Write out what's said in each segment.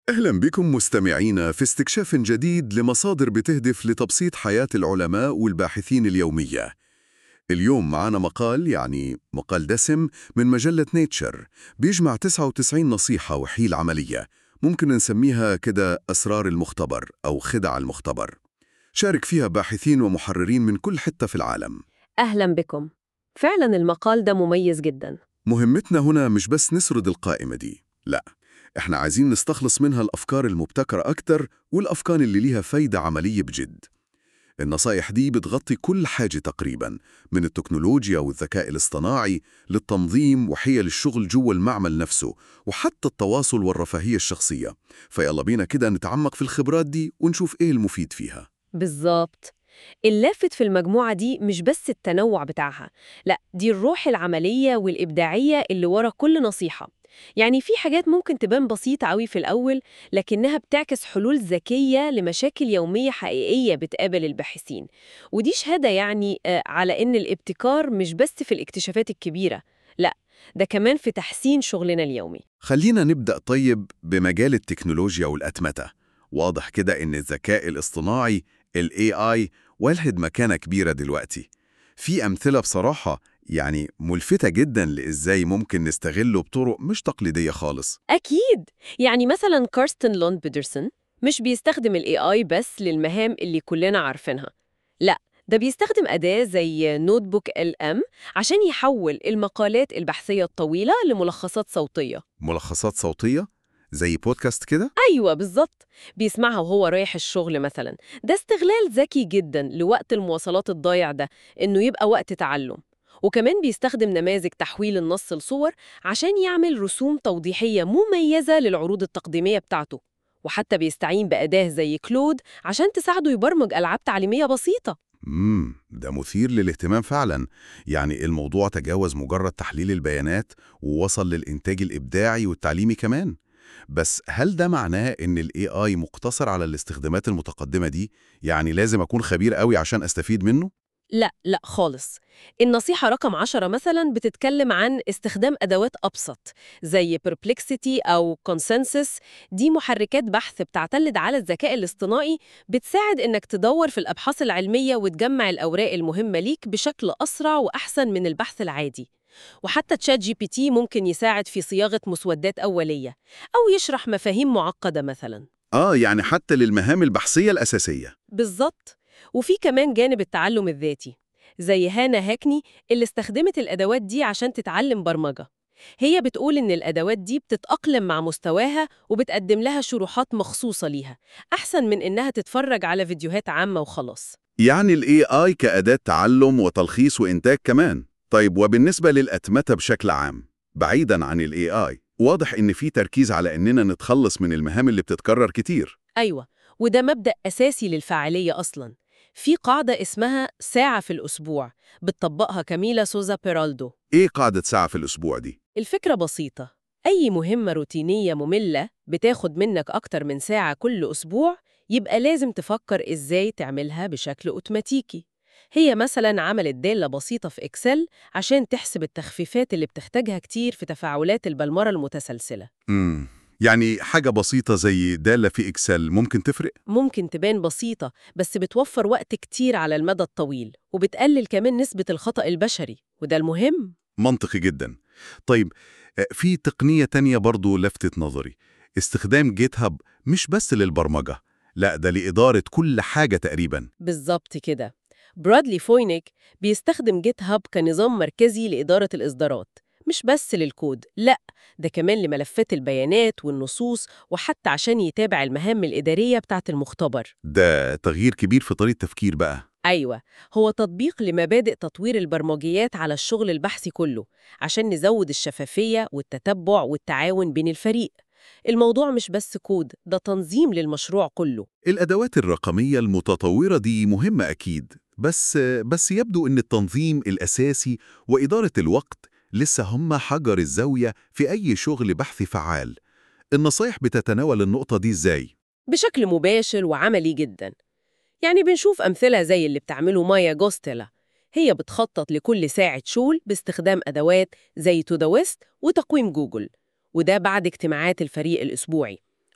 أهلا بكم مستمعينا في استكشاف جديد لمصادر بتهدف لتبسيط حياة العلماء والباحثين اليومية. اليوم معنا مقال يعني مقال دسم من مجلة نيتشر بيجمع 99 نصيحة وحيل عملية ممكن نسميها كده أسرار المختبر أو خدع المختبر. شارك فيها باحثين ومحررين من كل حتة في العالم. أهلا بكم فعلا المقال ده مميز جدا مهمتنا هنا مش بس نسرد القائمة دي، لا، احنا عايزين نستخلص منها الأفكار المبتكرة أكتر والأفكار اللي ليها فايدة عملية بجد. النصايح دي بتغطي كل حاجة تقريبا من التكنولوجيا والذكاء الاصطناعي للتنظيم وحيل الشغل جوه المعمل نفسه وحتى التواصل والرفاهية الشخصية فيلا بينا كده نتعمق في الخبرات دي ونشوف ايه المفيد فيها بالظبط اللافت في المجموعة دي مش بس التنوع بتاعها لا دي الروح العملية والإبداعية اللي ورا كل نصيحة يعني في حاجات ممكن تبان بسيطة قوي في الأول لكنها بتعكس حلول ذكية لمشاكل يومية حقيقية بتقابل الباحثين ودي شهادة يعني آه، على إن الابتكار مش بس في الاكتشافات الكبيرة لا ده كمان في تحسين شغلنا اليومي خلينا نبدأ طيب بمجال التكنولوجيا والأتمتة واضح كده إن الذكاء الاصطناعي ال AI واخد مكانة كبيرة دلوقتي في أمثلة بصراحة يعني ملفتة جدا لإزاي ممكن نستغله بطرق مش تقليدية خالص أكيد يعني مثلا كارستن لوند بيدرسون مش بيستخدم ال AI بس للمهام اللي كلنا عارفينها لا ده بيستخدم أداة زي نوت بوك ال ام عشان يحول المقالات البحثية الطويلة لملخصات صوتية ملخصات صوتية زي بودكاست كده أيوة بالظبط بيسمعها وهو رايح الشغل مثلا ده استغلال ذكي جدا لوقت المواصلات الضايع ده إنه يبقى وقت تعلم وكمان بيستخدم نماذج تحويل النص لصور عشان يعمل رسوم توضيحية مميزة للعروض التقديمية بتاعته وحتى بيستعين بأداة زي كلود عشان تساعده يبرمج ألعاب تعليمية بسيطة امم ده مثير للاهتمام فعلا يعني الموضوع تجاوز مجرد تحليل البيانات ووصل للإنتاج الإبداعي والتعليمي كمان بس هل ده معناه إن ال AI مقتصر على الاستخدامات المتقدمة دي؟ يعني لازم أكون خبير قوي عشان أستفيد منه؟ لا لا خالص النصيحة رقم عشرة مثلا بتتكلم عن استخدام أدوات أبسط زي Perplexity أو Consensus دي محركات بحث بتعتمد على الذكاء الاصطناعي بتساعد إنك تدور في الأبحاث العلمية وتجمع الأوراق المهمة ليك بشكل أسرع وأحسن من البحث العادي وحتى تشات جي بي تي ممكن يساعد في صياغة مسودات أولية أو يشرح مفاهيم معقدة مثلاً آه يعني حتى للمهام البحثية الأساسية بالظبط وفي كمان جانب التعلم الذاتي زي هانا هاكني اللي استخدمت الأدوات دي عشان تتعلم برمجة هي بتقول إن الأدوات دي بتتأقلم مع مستواها وبتقدم لها شروحات مخصوصة ليها أحسن من إنها تتفرج على فيديوهات عامة وخلاص يعني ال AI كأداة تعلم وتلخيص وإنتاج كمان طيب وبالنسبة للأتمتة بشكل عام بعيداً عن ال AI واضح إن في تركيز على إننا نتخلص من المهام اللي بتتكرر كتير أيوة وده مبدأ أساسي للفاعلية أصلاً في قاعدة اسمها ساعة في الأسبوع بتطبقها كاميلا سوزا بيرالدو إيه قاعدة ساعة في الأسبوع دي؟ الفكرة بسيطة أي مهمة روتينية مملة بتاخد منك أكتر من ساعة كل أسبوع يبقى لازم تفكر إزاي تعملها بشكل أوتوماتيكي هي مثلا عملت دالة بسيطة في إكسل عشان تحسب التخفيفات اللي بتحتاجها كتير في تفاعلات البلمرة المتسلسلة امم يعني حاجة بسيطة زي دالة في إكسل ممكن تفرق؟ ممكن تبان بسيطة بس بتوفر وقت كتير على المدى الطويل وبتقلل كمان نسبة الخطأ البشري وده المهم منطقي جدا طيب آه، في تقنية تانية برضو لفتت نظري استخدام جيت هاب مش بس للبرمجة لا ده لإدارة كل حاجة تقريبا بالظبط كده برادلي فوينيك بيستخدم جيت هاب كنظام مركزي لإدارة الإصدارات مش بس للكود لا ده كمان لملفات البيانات والنصوص وحتى عشان يتابع المهام الإدارية بتاعة المختبر ده تغيير كبير في طريقة تفكير بقى أيوة هو تطبيق لمبادئ تطوير البرمجيات على الشغل البحثي كله عشان نزود الشفافية والتتبع والتعاون بين الفريق الموضوع مش بس كود ده تنظيم للمشروع كله الأدوات الرقمية المتطورة دي مهمة أكيد بس بس يبدو أن التنظيم الأساسي وإدارة الوقت لسه هم حجر الزاوية في أي شغل بحثي فعال النصايح بتتناول النقطة دي إزاي؟ بشكل مباشر وعملي جدا يعني بنشوف أمثلة زي اللي بتعمله مايا جوستيلا هي بتخطط لكل ساعة شغل باستخدام أدوات زي تودويست وتقويم جوجل وده بعد اجتماعات الفريق الأسبوعي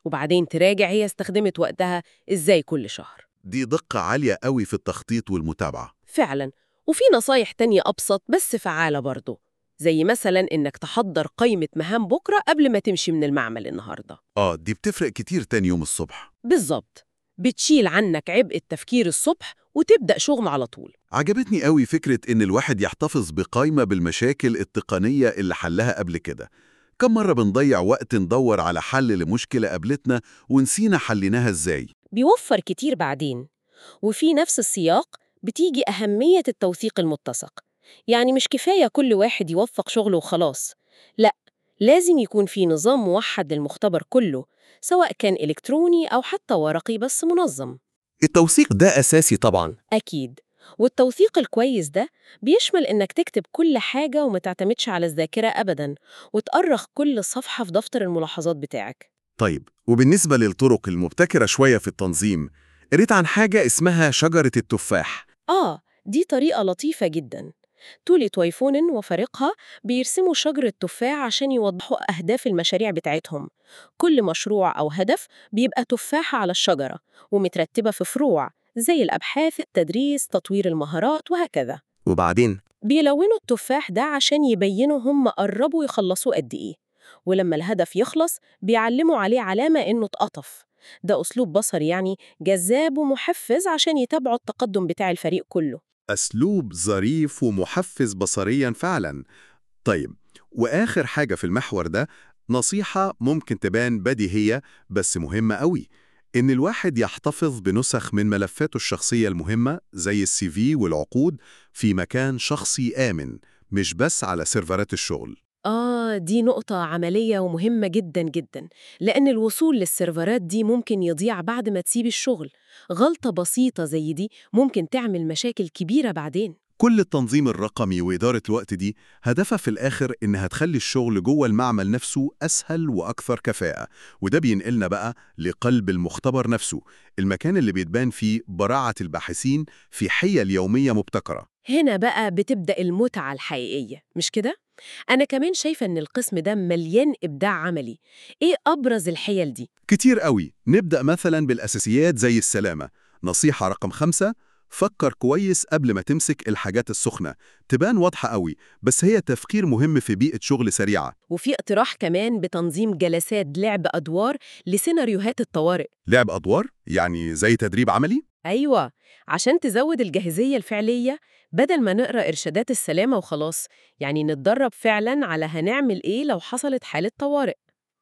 وبعدين تراجع هي استخدمت وقتها إزاي كل شهر دي دقة عالية قوي في التخطيط والمتابعة فعلا وفي نصايح تانية أبسط بس فعالة برضه زي مثلا إنك تحضر قائمة مهام بكرة قبل ما تمشي من المعمل النهاردة آه دي بتفرق كتير تاني يوم الصبح بالظبط بتشيل عنك عبء التفكير الصبح وتبدأ شغل على طول عجبتني قوي فكرة إن الواحد يحتفظ بقائمة بالمشاكل التقنية اللي حلها قبل كده كم مرة بنضيع وقت ندور على حل لمشكلة قابلتنا ونسينا حليناها إزاي بيوفر كتير بعدين وفي نفس السياق بتيجي أهمية التوثيق المتسق يعني مش كفاية كل واحد يوثق شغله وخلاص لا لازم يكون في نظام موحد للمختبر كله سواء كان إلكتروني أو حتى ورقي بس منظم التوثيق ده أساسي طبعاً أكيد والتوثيق الكويس ده بيشمل إنك تكتب كل حاجة وما تعتمدش على الذاكرة أبداً وتأرخ كل صفحة في دفتر الملاحظات بتاعك طيب وبالنسبة للطرق المبتكرة شوية في التنظيم قريت عن حاجة اسمها شجرة التفاح آه دي طريقة لطيفة جدا تولي تويفونن وفريقها بيرسموا شجرة تفاح عشان يوضحوا أهداف المشاريع بتاعتهم كل مشروع أو هدف بيبقى تفاحة على الشجرة ومترتبة في فروع زي الأبحاث، التدريس، تطوير المهارات وهكذا وبعدين بيلونوا التفاح ده عشان يبينوا هم قربوا يخلصوا قد إيه ولما الهدف يخلص بيعلموا عليه علامة إنه اتقطف ده أسلوب بصري يعني جذاب ومحفز عشان يتابعوا التقدم بتاع الفريق كله أسلوب ظريف ومحفز بصريا فعلا طيب وآخر حاجة في المحور ده نصيحة ممكن تبان بديهية بس مهمة قوي إن الواحد يحتفظ بنسخ من ملفاته الشخصية المهمة زي السي في والعقود في مكان شخصي آمن مش بس على سيرفرات الشغل آه دي نقطة عملية ومهمة جدا جدا لأن الوصول للسيرفرات دي ممكن يضيع بعد ما تسيب الشغل غلطة بسيطة زي دي ممكن تعمل مشاكل كبيرة بعدين كل التنظيم الرقمي وإدارة الوقت دي هدفها في الآخر إنها تخلي الشغل جوه المعمل نفسه أسهل وأكثر كفاءة وده بينقلنا بقى لقلب المختبر نفسه المكان اللي بيتبان فيه براعة الباحثين في حيل يومية مبتكرة هنا بقى بتبدأ المتعة الحقيقية مش كده؟ أنا كمان شايفة إن القسم ده مليان إبداع عملي إيه أبرز الحيل دي؟ كتير قوي نبدأ مثلا بالأساسيات زي السلامة نصيحة رقم خمسة فكر كويس قبل ما تمسك الحاجات السخنة تبان واضحة قوي بس هي تفكير مهم في بيئة شغل سريعة وفي اقتراح كمان بتنظيم جلسات لعب أدوار لسيناريوهات الطوارئ لعب أدوار يعني زي تدريب عملي أيوة عشان تزود الجاهزية الفعلية بدل ما نقرأ إرشادات السلامة وخلاص يعني نتدرب فعلا على هنعمل إيه لو حصلت حالة طوارئ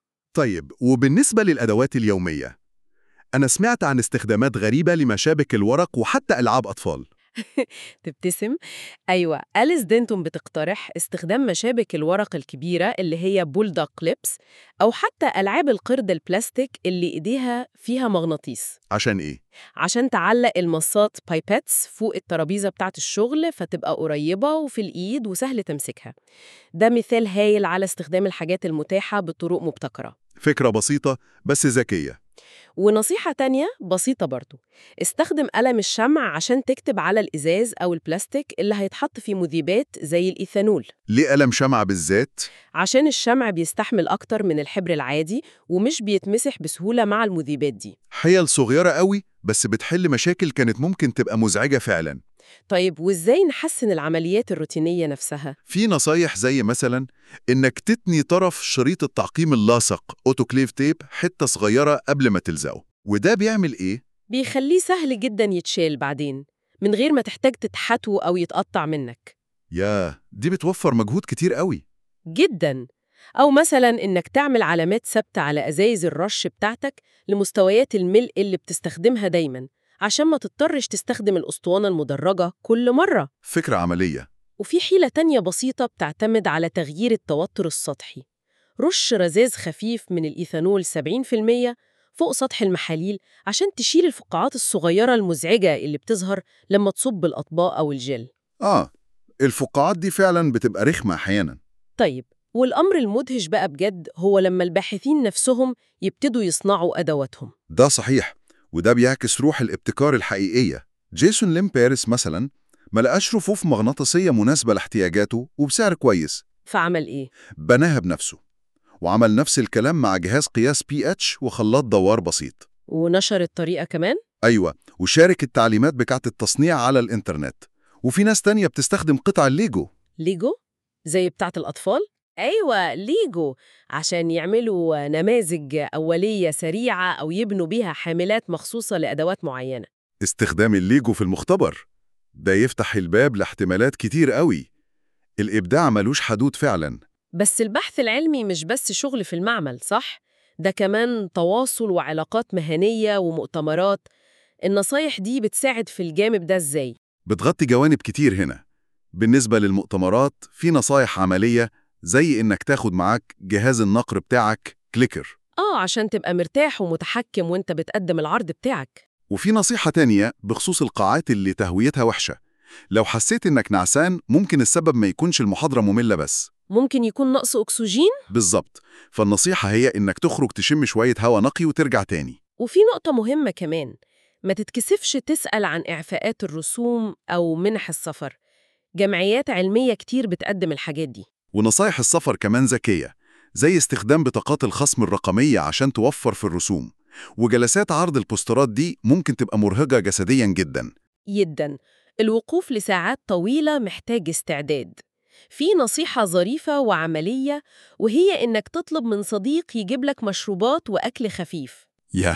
طيب وبالنسبة للأدوات اليومية أنا سمعت عن استخدامات غريبة لمشابك الورق وحتى ألعاب أطفال تبتسم أيوة أليس دينتون بتقترح استخدام مشابك الورق الكبيرة اللي هي بولدوغ كليبس أو حتى ألعاب القرد البلاستيك اللي إيديها فيها مغناطيس عشان إيه؟ عشان تعلق المصات بايباتس فوق الترابيزة بتاعت الشغل فتبقى قريبة وفي الإيد وسهل تمسكها ده مثال هايل على استخدام الحاجات المتاحة بطرق مبتكرة فكرة بسيطة بس ذكية ونصيحة تانية بسيطة برضو استخدم قلم الشمع عشان تكتب على الإزاز أو البلاستيك اللي هيتحط فيه مذيبات زي الإيثانول ليه قلم شمع بالذات؟ عشان الشمع بيستحمل أكتر من الحبر العادي ومش بيتمسح بسهولة مع المذيبات دي حيل صغيرة قوي بس بتحل مشاكل كانت ممكن تبقى مزعجة فعلا طيب وإزاي نحسن العمليات الروتينية نفسها؟ في نصايح زي مثلا إنك تتني طرف شريط التعقيم اللاصق أوتوكليف تيب حتة صغيرة قبل ما تلزقه وده بيعمل إيه؟ بيخليه سهل جدا يتشال بعدين من غير ما تحتاج تتحته أو يتقطع منك ياه دي بتوفر مجهود كتير قوي جدا أو مثلا إنك تعمل علامات ثابتة على أزايز الرش بتاعتك لمستويات الملء اللي بتستخدمها دايما عشان ما تضطرش تستخدم الأسطوانة المدرجة كل مرة فكرة عملية وفي حيلة تانية بسيطة بتعتمد على تغيير التوتر السطحي رش رذاذ خفيف من الإيثانول 70% فوق سطح المحاليل عشان تشيل الفقاعات الصغيرة المزعجة اللي بتظهر لما تصب الأطباق أو الجل آه الفقاعات دي فعلا بتبقى رخمة أحيانا طيب والأمر المدهش بقى بجد هو لما الباحثين نفسهم يبتدوا يصنعوا أدواتهم ده صحيح وده بيعكس روح الابتكار الحقيقية جيسون ليم بيرس مثلا ما لقاش رفوف مغناطيسية مناسبة لاحتياجاته وبسعر كويس فعمل إيه؟ بناها بنفسه وعمل نفس الكلام مع جهاز قياس بي اتش وخلاط دوار بسيط ونشر الطريقة كمان أيوة وشارك التعليمات بتاعت التصنيع على الإنترنت وفي ناس تانية بتستخدم قطع الليجو ليجو زي بتاعة الأطفال أيوة ليجو عشان يعملوا نماذج أولية سريعة أو يبنوا بيها حاملات مخصوصة لأدوات معينة استخدام الليجو في المختبر ده يفتح الباب لاحتمالات كتير قوي الإبداع ملوش حدود فعلا بس البحث العلمي مش بس شغل في المعمل صح؟ ده كمان تواصل وعلاقات مهنية ومؤتمرات النصايح دي بتساعد في الجانب ده إزاي؟ بتغطي جوانب كتير هنا بالنسبة للمؤتمرات في نصايح عملية زي إنك تاخد معاك جهاز النقر بتاعك كليكر آه عشان تبقى مرتاح ومتحكم وانت بتقدم العرض بتاعك وفي نصيحة تانية بخصوص القاعات اللي تهويتها وحشة لو حسيت إنك نعسان ممكن السبب ما يكونش المحاضرة مملة بس ممكن يكون نقص أكسجين بالظبط فالنصيحة هي إنك تخرج تشم شوية هوا نقي وترجع تاني وفي نقطة مهمة كمان ما تتكسفش تسأل عن إعفاءات الرسوم أو منح السفر جمعيات علمية كتير بتقدم الحاجات دي ونصايح السفر كمان ذكية زي استخدام بطاقات الخصم الرقمية عشان توفر في الرسوم وجلسات عرض البوسترات دي ممكن تبقى مرهقة جسديا جدا جدا الوقوف لساعات طويلة محتاج استعداد في نصيحة ظريفة وعملية وهي إنك تطلب من صديق يجيب لك مشروبات وأكل خفيف يا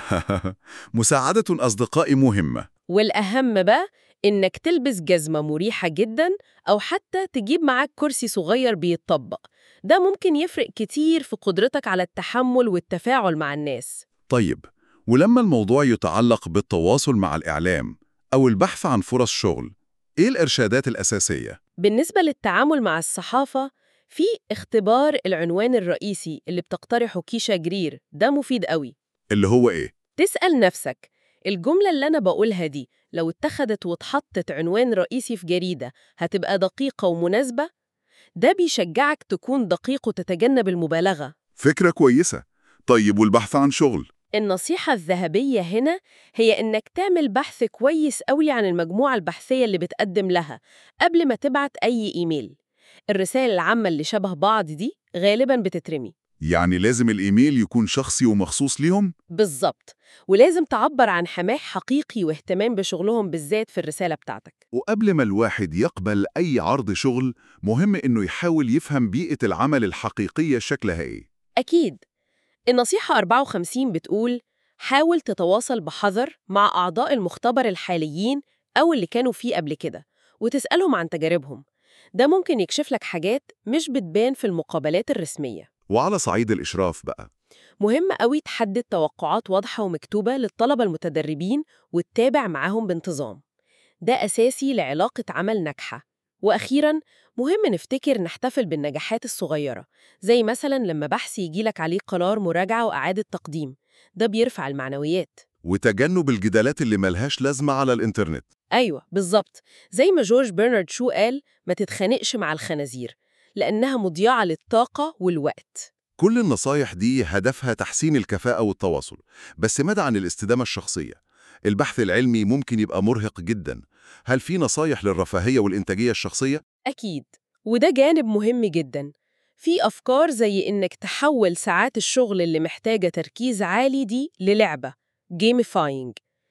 مساعدة أصدقائي مهمة والأهم بقى إنك تلبس جزمة مريحة جدا أو حتى تجيب معاك كرسي صغير بيتطبق ده ممكن يفرق كتير في قدرتك على التحمل والتفاعل مع الناس طيب ولما الموضوع يتعلق بالتواصل مع الإعلام أو البحث عن فرص شغل إيه الإرشادات الأساسية؟ بالنسبة للتعامل مع الصحافة في اختبار العنوان الرئيسي اللي بتقترحه كيشا جرير ده مفيد قوي اللي هو إيه؟ تسأل نفسك الجملة اللي أنا بقولها دي لو اتخذت واتحطت عنوان رئيسي في جريدة هتبقى دقيقة ومناسبة؟ ده بيشجعك تكون دقيق وتتجنب المبالغة فكرة كويسة طيب والبحث عن شغل؟ النصيحة الذهبية هنا هي إنك تعمل بحث كويس قوي عن المجموعة البحثية اللي بتقدم لها قبل ما تبعت أي إيميل الرسائل العامة اللي شبه بعض دي غالباً بتترمي يعني لازم الإيميل يكون شخصي ومخصوص ليهم؟ بالظبط ولازم تعبر عن حماح حقيقي واهتمام بشغلهم بالذات في الرسالة بتاعتك وقبل ما الواحد يقبل أي عرض شغل مهم إنه يحاول يفهم بيئة العمل الحقيقية شكلها إيه أكيد النصيحة 54 بتقول حاول تتواصل بحذر مع أعضاء المختبر الحاليين أو اللي كانوا فيه قبل كده وتسألهم عن تجاربهم ده ممكن يكشف لك حاجات مش بتبان في المقابلات الرسمية وعلى صعيد الإشراف بقى مهم قوي تحدد توقعات واضحة ومكتوبة للطلبة المتدربين وتتابع معاهم بانتظام ده أساسي لعلاقة عمل ناجحة وأخيراً مهم نفتكر نحتفل بالنجاحات الصغيرة زي مثلاً لما بحث يجيلك عليه قرار مراجعة وإعادة تقديم ده بيرفع المعنويات وتجنب الجدالات اللي ملهاش لازمة على الإنترنت أيوة بالظبط زي ما جورج برنارد شو قال ما تتخانقش مع الخنازير لأنها مضيعة للطاقة والوقت كل النصايح دي هدفها تحسين الكفاءة والتواصل بس ماذا عن الاستدامة الشخصية؟ البحث العلمي ممكن يبقى مرهق جدا هل في نصايح للرفاهية والإنتاجية الشخصية؟ أكيد وده جانب مهم جدا في أفكار زي إنك تحول ساعات الشغل اللي محتاجة تركيز عالي دي للعبة جيميفاينج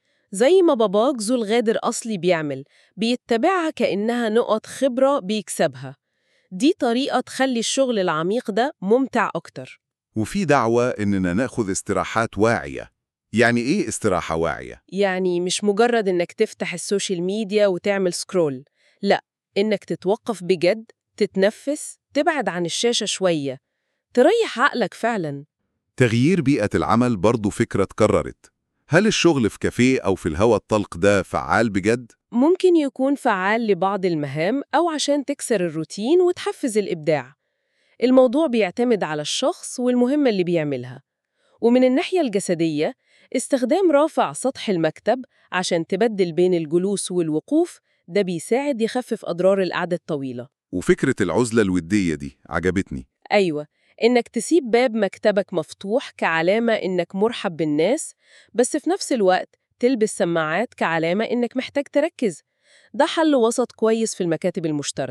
زي ما باباك ذو الغادر أصلي بيعمل بيتبعها كأنها نقط خبرة بيكسبها دي طريقة تخلي الشغل العميق ده ممتع أكتر وفي دعوة إننا ناخذ استراحات واعية يعني إيه استراحة واعية؟ يعني مش مجرد إنك تفتح السوشيال ميديا وتعمل سكرول لا إنك تتوقف بجد تتنفس تبعد عن الشاشة شوية تريح عقلك فعلا تغيير بيئة العمل برضو فكرة اتكررت هل الشغل في كافيه أو في الهواء الطلق ده فعال بجد؟ ممكن يكون فعال لبعض المهام أو عشان تكسر الروتين وتحفز الإبداع الموضوع بيعتمد على الشخص والمهمة اللي بيعملها ومن الناحية الجسدية استخدام رافع سطح المكتب عشان تبدل بين الجلوس والوقوف ده بيساعد يخفف أضرار القعدة الطويلة وفكرة العزلة الودية دي عجبتني أيوة إنك تسيب باب مكتبك مفتوح كعلامة إنك مرحب بالناس بس في نفس الوقت تلبس سماعات كعلامة إنك محتاج تركز ده حل وسط كويس في المكاتب المشتركة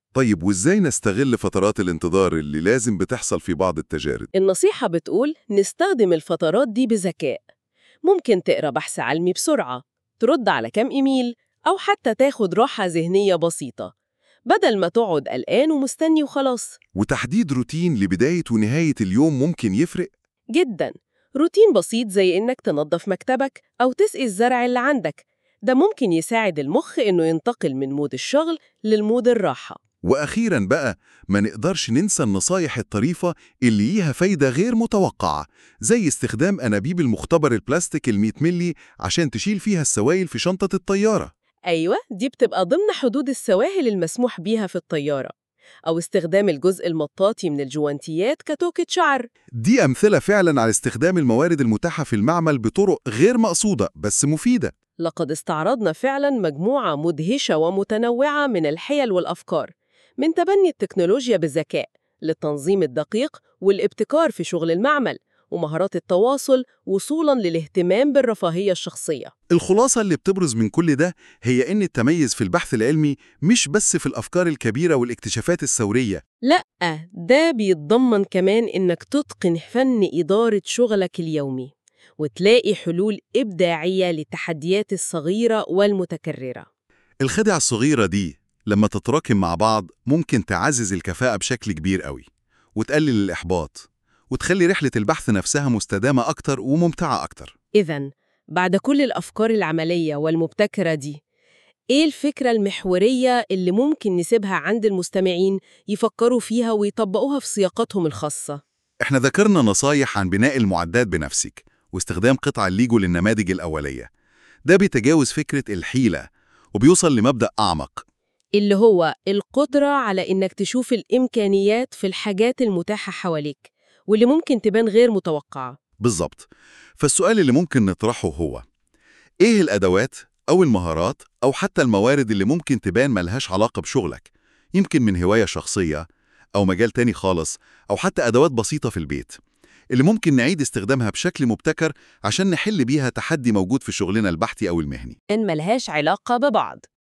طيب وإزاي نستغل فترات الانتظار اللي لازم بتحصل في بعض التجارب؟ النصيحة بتقول نستخدم الفترات دي بذكاء ممكن تقرأ بحث علمي بسرعة ترد على كام إيميل أو حتى تاخد راحة ذهنية بسيطة بدل ما تقعد قلقان ومستني وخلاص وتحديد روتين لبداية ونهاية اليوم ممكن يفرق؟ جدا روتين بسيط زي إنك تنظف مكتبك أو تسقي الزرع اللي عندك ده ممكن يساعد المخ إنه ينتقل من مود الشغل للمود الراحة وأخيراً بقى ما نقدرش ننسى النصايح الطريفة اللي ليها فايدة غير متوقعة زي استخدام أنابيب المختبر البلاستيك ال100 ملي عشان تشيل فيها السوائل في شنطة الطيارة أيوة دي بتبقى ضمن حدود السواهل المسموح بيها في الطيارة أو استخدام الجزء المطاطي من الجوانتيات كتوكة شعر دي أمثلة فعلاً على استخدام الموارد المتاحة في المعمل بطرق غير مقصودة بس مفيدة لقد استعرضنا فعلا مجموعة مدهشة ومتنوعة من الحيل والأفكار من تبني التكنولوجيا بذكاء للتنظيم الدقيق والابتكار في شغل المعمل ومهارات التواصل وصولا للاهتمام بالرفاهية الشخصية الخلاصة اللي بتبرز من كل ده هي إن التميز في البحث العلمي مش بس في الأفكار الكبيرة والاكتشافات الثورية لأ ده بيتضمن كمان إنك تتقن فن إدارة شغلك اليومي وتلاقي حلول إبداعية للتحديات الصغيرة والمتكررة الخدع الصغيرة دي لما تتراكم مع بعض ممكن تعزز الكفاءة بشكل كبير قوي وتقلل الإحباط وتخلي رحلة البحث نفسها مستدامة أكتر وممتعة أكتر إذا بعد كل الأفكار العملية والمبتكرة دي إيه الفكرة المحورية اللي ممكن نسيبها عند المستمعين يفكروا فيها ويطبقوها في سياقاتهم الخاصة؟ إحنا ذكرنا نصايح عن بناء المعدات بنفسك واستخدام قطع الليجو للنماذج الأولية ده بيتجاوز فكرة الحيلة وبيوصل لمبدأ أعمق اللي هو القدرة على إنك تشوف الإمكانيات في الحاجات المتاحة حواليك واللي ممكن تبان غير متوقعة بالظبط فالسؤال اللي ممكن نطرحه هو إيه الأدوات أو المهارات أو حتى الموارد اللي ممكن تبان ملهاش علاقة بشغلك يمكن من هواية شخصية أو مجال تاني خالص أو حتى أدوات بسيطة في البيت اللي ممكن نعيد استخدامها بشكل مبتكر عشان نحل بيها تحدي موجود في شغلنا البحثي أو المهني إن ملهاش علاقة ببعض